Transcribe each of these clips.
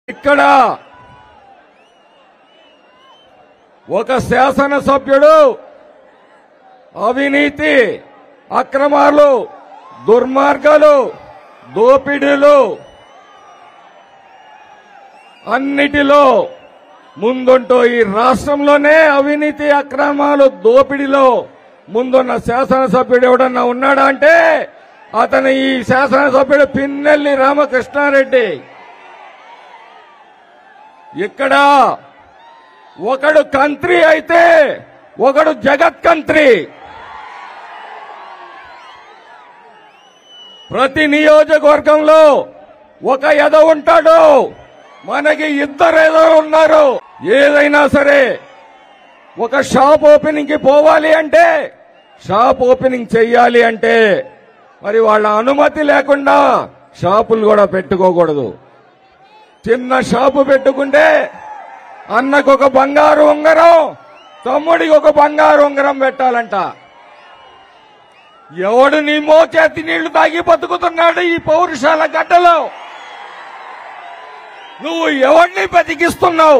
ఇక్కడ ఒక శాసనసభ్యుడు అవినీతి అక్రమాలు దుర్మార్గాలు దోపిడీలు అన్నిటిలో ముందుంటూ ఈ రాష్ట్రంలోనే అవినీతి అక్రమాలు దోపిడీలో ముందున్న శాసనసభ్యుడు ఎవడన్నా ఉన్నాడా అంటే అతను ఈ శాసనసభ్యుడు పిన్నెల్లి రామకృష్ణారెడ్డి ఇక్కడ ఒకడు కంత్రి అయితే ఒకడు జగత్ కంత్రి ప్రతి నియోజకవర్గంలో ఒక ఎద ఉంటాడు మనకి ఇద్దరు ఎద ఉన్నారు ఏదైనా సరే ఒక షాప్ ఓపెనింగ్ కి పోవాలి అంటే షాప్ ఓపెనింగ్ చెయ్యాలి అంటే మరి వాళ్ళ అనుమతి లేకుండా షాపులు కూడా పెట్టుకోకూడదు చిన్న షాపు పెట్టుకుంటే అన్నకు ఒక బంగారు ఉంగరం తమ్ముడికి ఒక బంగారు ఉంగరం పెట్టాలంట ఎవడు నీ మోచేతి నీళ్లు తాగి బతుకుతున్నాడు ఈ పౌరుషాల గడ్డలో నువ్వు ఎవరిని బతికిస్తున్నావు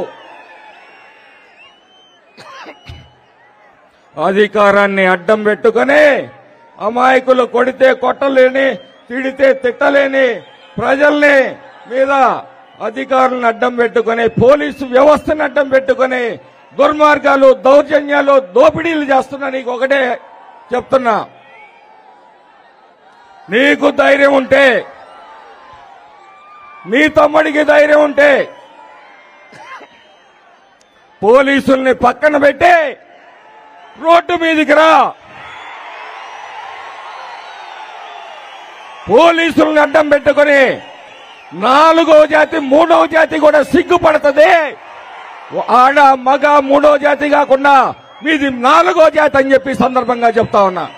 అధికారాన్ని అడ్డం పెట్టుకొని అమాయకులు కొడితే కొట్టలేని తిడితే తిట్టలేని ప్రజల్ని మీద అధికారులను అడ్డం పెట్టుకొని పోలీసు వ్యవస్థను అడ్డం పెట్టుకొని దుర్మార్గాలు దౌర్జన్యాలు దోపిడీలు చేస్తున్నా నీకు ఒకటే చెప్తున్నా నీకు ధైర్యం ఉంటే నీ తమ్ముడికి ధైర్యం ఉంటే పోలీసుల్ని పక్కన పెట్టి రోడ్డు మీదికి రా పోలీసుల్ని అడ్డం పెట్టుకొని నాలుగో జాతి మూడో జాతి కూడా సిగ్గుపడుతుంది ఆడ మగ మూడో జాతి కాకుండా మీది నాలుగో జాతి అని చెప్పి సందర్భంగా చెప్తా ఉన్నా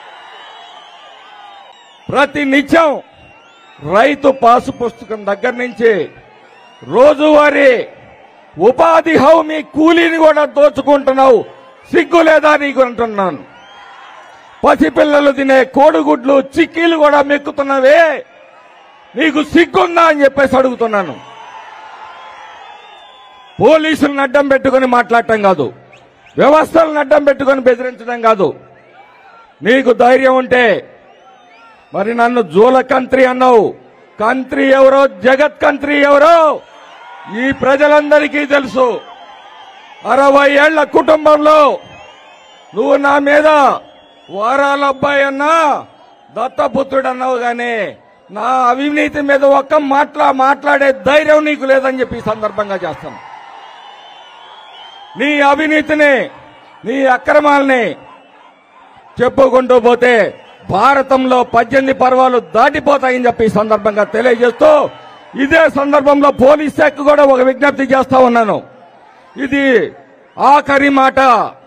ప్రతి నిత్యం రైతు పాసు పుస్తకం దగ్గర నుంచి రోజువారీ ఉపాధి హామీ కూలీని కూడా దోచుకుంటున్నావు సిగ్గు లేదా నీకు అంటున్నాను పసిపిల్లలు తినే కోడిగుడ్లు చిక్కీలు కూడా మెక్కుతున్నవే నీకు సిగ్గుందా అని చెప్పేసి అడుగుతున్నాను పోలీసులను అడ్డం పెట్టుకొని మాట్లాడటం కాదు వ్యవస్థలను అడ్డం పెట్టుకొని బెదిరించడం కాదు నీకు ధైర్యం ఉంటే మరి నన్ను జూల కంత్రి అన్నావు కంత్రి ఎవరో జగత్ కంత్రి ఎవరో ఈ ప్రజలందరికీ తెలుసు అరవై ఏళ్ల కుటుంబంలో నువ్వు నా మీద వారాల అబ్బాయి అన్నా దత్తపుత్రుడు అన్నావు గాని నా అవినీతి మీద ఒక్క మాట్లా మాట్లాడే ధైర్యం నీకు లేదని చెప్పి ఈ సందర్భంగా చేస్తాను నీ అవినీతిని నీ అక్రమాల్ని చెప్పుకుంటూ పోతే భారతంలో పద్దెనిమిది పర్వాలు దాటిపోతాయని చెప్పి ఈ సందర్భంగా తెలియజేస్తూ ఇదే సందర్భంలో పోలీస్ శాఖ కూడా ఒక విజ్ఞప్తి చేస్తా ఉన్నాను ఇది ఆఖరి మాట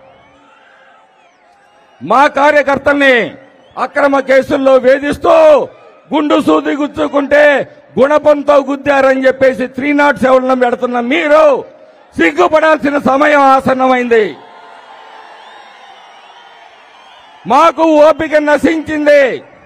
మా కార్యకర్తల్ని అక్రమ కేసుల్లో వేధిస్తూ గుండు సూది గుచ్చుకుంటే గుణపంతో గుద్దారని చెప్పేసి త్రీ నాట్ సెవెన్ పెడుతున్న మీరు సిగ్గుపడాల్సిన సమయం ఆసన్నమైంది మాకు ఓపిక నశించింది